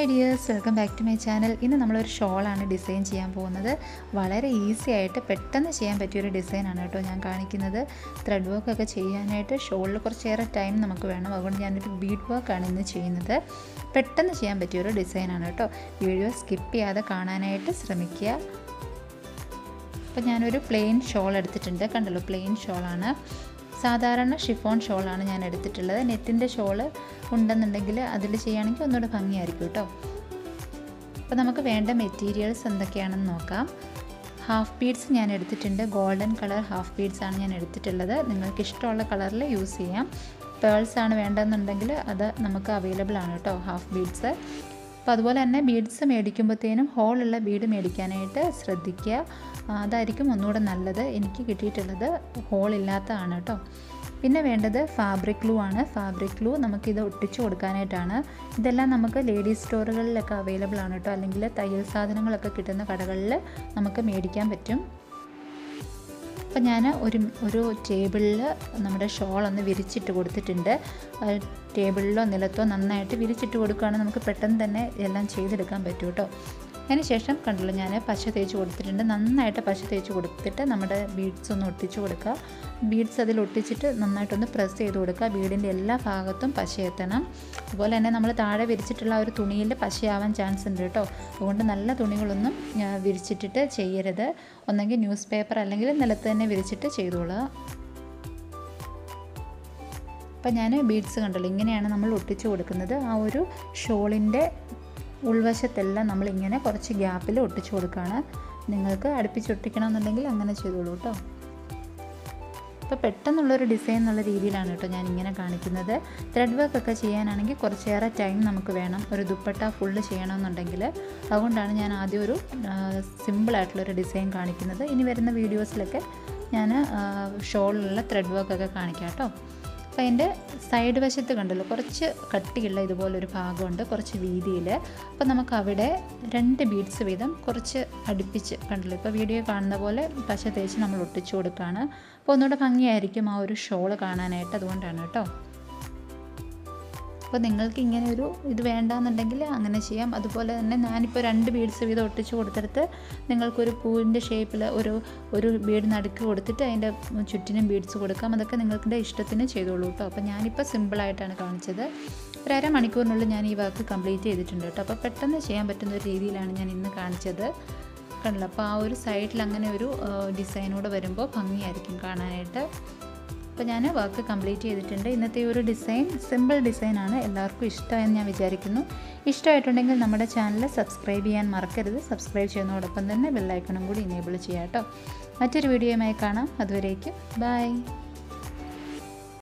hi dears welcome back to my channel ഇന്ന് നമ്മളൊരു ഷോളാണ് ഡിസൈൻ ചെയ്യാൻ പോകുന്നത് വളരെ ഈസി ആയിട്ട് പെട്ടെന്ന് ചെയ്യാൻ പറ്റിയൊരു ഡിസൈനാണ് കേട്ടോ ഞാൻ കാണിക്കുന്നത് ത്രെഡ് വർക്ക് ഒക്കെ ചെയ്യാനായിട്ട് ഷോളിൽ കുറച്ചേറെ ടൈം നമുക്ക് വേണം അതുകൊണ്ട് ഞാനൊരു ബീഡ് വർക്കാണ് ഇന്ന് ചെയ്യുന്നത് പെട്ടെന്ന് ചെയ്യാൻ പറ്റിയൊരു ഡിസൈനാണ് കേട്ടോ വീഡിയോ സ്കിപ്പ് ചെയ്യാതെ കാണാനായിട്ട് ശ്രമിക്കുക അപ്പോൾ ഞാനൊരു പ്ലെയിൻ ഷോൾ എടുത്തിട്ടുണ്ട് കണ്ടല്ലോ പ്ലെയിൻ ഷോളാണ് സാധാരണ ഷിഫോൺ ഷോളാണ് ഞാൻ എടുത്തിട്ടുള്ളത് നെറ്റിൻ്റെ ഷോള് ഉണ്ടെന്നുണ്ടെങ്കിൽ അതിൽ ചെയ്യുകയാണെങ്കിൽ ഒന്നുകൂടെ ഭംഗിയായിരിക്കും കേട്ടോ അപ്പോൾ നമുക്ക് വേണ്ട മെറ്റീരിയൽസ് എന്തൊക്കെയാണെന്ന് നോക്കാം ഹാഫ് ബീഡ്സ് ഞാൻ എടുത്തിട്ടുണ്ട് ഗോൾഡൻ കളർ ഹാഫ് ബീഡ്സ് ആണ് ഞാൻ എടുത്തിട്ടുള്ളത് നിങ്ങൾക്ക് ഇഷ്ടമുള്ള കളറിൽ യൂസ് ചെയ്യാം പേൾസ് ആണ് വേണ്ടതെന്നുണ്ടെങ്കിൽ അത് നമുക്ക് അവൈലബിൾ ആണ് കേട്ടോ ഹാഫ് ബീഡ്സ് അപ്പോൾ അതുപോലെ തന്നെ ബീഡ്സ് മേടിക്കുമ്പോഴത്തേനും ഹോളുള്ള ബീഡ് മേടിക്കാനായിട്ട് ശ്രദ്ധിക്കുക അതായിരിക്കും ഒന്നുകൂടെ നല്ലത് എനിക്ക് കിട്ടിയിട്ടുള്ളത് ഹോളില്ലാത്തതാണ് കേട്ടോ പിന്നെ വേണ്ടത് ഫാബ്രിക് ഗ്ലൂ ആണ് ഫാബ്രിക് ഗ്ലൂ നമുക്കിത് ഒട്ടിച്ചു കൊടുക്കാനായിട്ടാണ് ഇതെല്ലാം നമുക്ക് ലേഡീസ് സ്റ്റോറുകളിലൊക്കെ അവൈലബിൾ ആണ് കേട്ടോ അല്ലെങ്കിൽ തയ്യൽ സാധനങ്ങളൊക്കെ കിട്ടുന്ന കടകളിൽ നമുക്ക് മേടിക്കാൻ പറ്റും അപ്പം ഞാൻ ഒരു ഒരു ടേബിളിൽ നമ്മുടെ ഷോൾ ഒന്ന് വിരിച്ചിട്ട് കൊടുത്തിട്ടുണ്ട് ടേബിളിലോ നിലത്തോ നന്നായിട്ട് വിരിച്ചിട്ട് കൊടുക്കുകയാണെങ്കിൽ നമുക്ക് പെട്ടെന്ന് തന്നെ എല്ലാം ചെയ്തെടുക്കാൻ പറ്റും കേട്ടോ അതിന് ശേഷം കണ്ടല്ലോ ഞാൻ പശ തേച്ച് കൊടുത്തിട്ടുണ്ട് നന്നായിട്ട് പശ തേച്ച് കൊടുത്തിട്ട് നമ്മുടെ ബീഡ്സ് ഒന്ന് ഒട്ടിച്ച് കൊടുക്കുക ബീഡ്സ് അതിൽ ഒട്ടിച്ചിട്ട് നന്നായിട്ടൊന്ന് പ്രസ് ചെയ്ത് കൊടുക്കുക ബീഡിൻ്റെ എല്ലാ ഭാഗത്തും പശ എത്തണം അതുപോലെ തന്നെ നമ്മൾ താഴെ വിരിച്ചിട്ടുള്ള ഒരു തുണിയിൽ പശയാവാൻ ചാൻസ് ഉണ്ട് കേട്ടോ അതുകൊണ്ട് നല്ല തുണികളൊന്നും വിരിച്ചിട്ടിട്ട് ചെയ്യരുത് ഒന്നെങ്കിൽ ന്യൂസ് പേപ്പർ അല്ലെങ്കിൽ നിലത്ത് തന്നെ വിരിച്ചിട്ട് ചെയ്തോളുക അപ്പം ഞാൻ ബീഡ്സ് കണ്ടല്ലോ ഇങ്ങനെയാണ് നമ്മൾ ഒട്ടിച്ച് കൊടുക്കുന്നത് ആ ഒരു ഷോളിൻ്റെ ഉൾവശത്തെല്ലാം നമ്മളിങ്ങനെ കുറച്ച് ഗ്യാപ്പിൽ ഒട്ടിച്ചു കൊടുക്കുകയാണ് നിങ്ങൾക്ക് അടുപ്പിച്ചൊട്ടിക്കണമെന്നുണ്ടെങ്കിൽ അങ്ങനെ ചെയ്തോളൂ കേട്ടോ ഇപ്പോൾ പെട്ടെന്നുള്ളൊരു ഡിസൈൻ എന്നുള്ള രീതിയിലാണ് കേട്ടോ ഞാൻ ഇങ്ങനെ കാണിക്കുന്നത് ത്രെഡ് വർക്ക് ഒക്കെ ചെയ്യാനാണെങ്കിൽ കുറച്ചേറെ ടൈം നമുക്ക് വേണം ഒരു ദുപ്പട്ട ഫുള്ള് ചെയ്യണമെന്നുണ്ടെങ്കിൽ അതുകൊണ്ടാണ് ഞാൻ ആദ്യം ഒരു സിമ്പിളായിട്ടുള്ളൊരു ഡിസൈൻ കാണിക്കുന്നത് ഇനി വരുന്ന വീഡിയോസിലൊക്കെ ഞാൻ ഷോളിലുള്ള ത്രെഡ് വർക്കൊക്കെ കാണിക്കാം കേട്ടോ അപ്പോൾ അതിൻ്റെ സൈഡ് വശത്ത് കണ്ടല്ലോ കുറച്ച് കട്ടിയുള്ള ഇതുപോലൊരു ഭാഗമുണ്ട് കുറച്ച് വീതിയിൽ അപ്പോൾ നമുക്ക് അവിടെ രണ്ട് ബീഡ്സ് വീതം കുറച്ച് അടുപ്പിച്ച് കണ്ടല്ലോ ഇപ്പോൾ വീഡിയോ കാണുന്ന പോലെ പശ തേച്ച് നമ്മൾ ഒട്ടിച്ചു കൊടുക്കുകയാണ് അപ്പോൾ ഒന്നുകൂടെ ഭംഗിയായിരിക്കും ആ ഒരു ഷോള് കാണാനായിട്ട് അതുകൊണ്ടാണ് കേട്ടോ അപ്പോൾ നിങ്ങൾക്ക് ഇങ്ങനെ ഒരു ഇത് വേണ്ടാന്നുണ്ടെങ്കിൽ അങ്ങനെ ചെയ്യാം അതുപോലെ തന്നെ ഞാനിപ്പോൾ രണ്ട് ബീഡ്സ് വീതം ഒട്ടിച്ച് കൊടുത്തെടുത്ത് നിങ്ങൾക്കൊരു പൂവിൻ്റെ ഷേപ്പിൽ ഒരു ഒരു ബീഡ് നടുക്ക് കൊടുത്തിട്ട് അതിൻ്റെ ചുറ്റിനും ബീഡ്സ് കൊടുക്കാം അതൊക്കെ നിങ്ങളുടെ ഇഷ്ടത്തിന് ചെയ്തോളൂ കേട്ടോ അപ്പോൾ ഞാനിപ്പോൾ സിമ്പിളായിട്ടാണ് കാണിച്ചത് ഒരു അര മണിക്കൂറിനുള്ളിൽ ഞാൻ ഈ വർക്ക് കംപ്ലീറ്റ് ചെയ്തിട്ടുണ്ട് കേട്ടോ അപ്പോൾ പെട്ടെന്ന് ചെയ്യാൻ പറ്റുന്ന ഒരു രീതിയിലാണ് ഞാൻ ഇന്ന് കാണിച്ചത് കണ്ടല്ലോ അപ്പോൾ ആ ഒരു സൈഡിൽ അങ്ങനെ ഒരു ഡിസൈനോട് വരുമ്പോൾ ഭംഗിയായിരിക്കും കാണാനായിട്ട് അപ്പോൾ ഞാൻ വർക്ക് കംപ്ലീറ്റ് ചെയ്തിട്ടുണ്ട് ഇന്നത്തെ ഒരു ഡിസൈൻ സിമ്പിൾ ഡിസൈനാണ് എല്ലാവർക്കും ഇഷ്ടമായെന്ന് ഞാൻ വിചാരിക്കുന്നു ഇഷ്ടമായിട്ടുണ്ടെങ്കിൽ നമ്മുടെ ചാനൽ സബ്സ്ക്രൈബ് ചെയ്യാൻ മറക്കരുത് സബ്സ്ക്രൈബ് ചെയ്യുന്നതോടൊപ്പം തന്നെ ബെല്ലൈക്കണും കൂടി ഇനേബിൾ ചെയ്യാം കേട്ടോ മറ്റൊരു വീഡിയോയുമായി കാണാം അതുവരേക്കും ബൈ